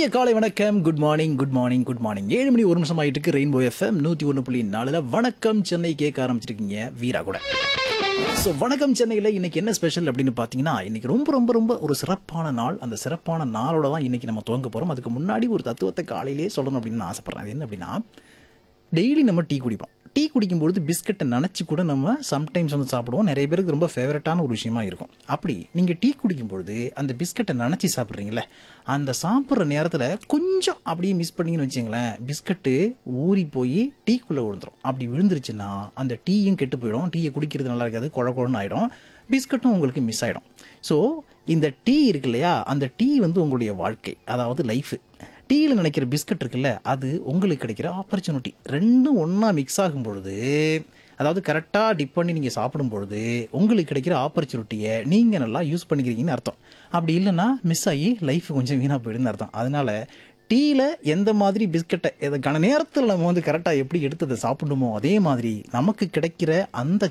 இனிய காலை வணக்கம் good morning good morning good morning ஏழு மணி ஒரு நிமிஷம் ஆயிட்டு இருக்கு ரெயின்போ எஃப்எம் நூற்றி ஒன்று புள்ளி நாலுல வணக்கம் சென்னை கேட்க ஆரம்பிச்சிருக்கீங்க வீரா கூட ஸோ வணக்கம் சென்னையில் இன்னைக்கு என்ன ஸ்பெஷல் அப்படின்னு பார்த்தீங்கன்னா இன்னைக்கு ரொம்ப ரொம்ப ரொம்ப ஒரு சிறப்பான நாள் அந்த சிறப்பான நாளோட தான் இன்னைக்கு நம்ம துவங்க போகிறோம் அதுக்கு முன்னாடி ஒரு தத்துவத்தை காலையிலே சொல்லணும் அப்படின்னு நான் ஆசைப்பட்றேன் அது என்ன அப்படின்னா டெய்லி நம்ம டீ குடிப்போம் டீ குடிக்கும்பொழுது பிஸ்கட்டை நினச்சி கூட நம்ம சம்டைம்ஸ் வந்து சாப்பிடுவோம் நிறைய பேருக்கு ரொம்ப ஃபேவரட்டான ஒரு விஷயமா இருக்கும் அப்படி நீங்கள் டீ குடிக்கும்பொழுது அந்த பிஸ்கட்டை நினச்சி சாப்பிட்றீங்களே அந்த சாப்பிட்ற நேரத்தில் கொஞ்சம் அப்படியே மிஸ் பண்ணீங்கன்னு வச்சுங்களேன் பிஸ்கட்டு ஊறி போய் டீக்குள்ளே விழுந்துரும் அப்படி விழுந்துருச்சுன்னா அந்த டீயும் கெட்டு போயிடும் டீயை குடிக்கிறது நல்லா இருக்காது குழ குழன்னு ஆகிடும் பிஸ்கட்டும் உங்களுக்கு மிஸ் ஆகிடும் ஸோ இந்த டீ இருக்கு இல்லையா அந்த டீ வந்து உங்களுடைய வாழ்க்கை அதாவது லைஃபு டீயில் நினைக்கிற பிஸ்கட் இருக்குல்ல அது உங்களுக்கு கிடைக்கிற ஆப்பர்ச்சுனிட்டி ரெண்டும் ஒன்றா மிக்ஸ் ஆகும் பொழுது அதாவது கரெக்டாக டிப் பண்ணி நீங்கள் சாப்பிடும் பொழுது உங்களுக்கு கிடைக்கிற ஆப்பர்ச்சுனிட்டியை நீங்கள் நல்லா யூஸ் பண்ணிக்கிறீங்கன்னு அர்த்தம் அப்படி இல்லைன்னா மிஸ் ஆகி லைஃப் கொஞ்சம் வீணாக போயிடுன்னு அர்த்தம் அதனால டீயில் எந்த மாதிரி பிஸ்கட்டை கன நேரத்தில் நம்ம வந்து கரெக்டாக எப்படி எடுத்து அதை சாப்பிடணுமோ அதே மாதிரி நமக்கு கிடைக்கிற அந்த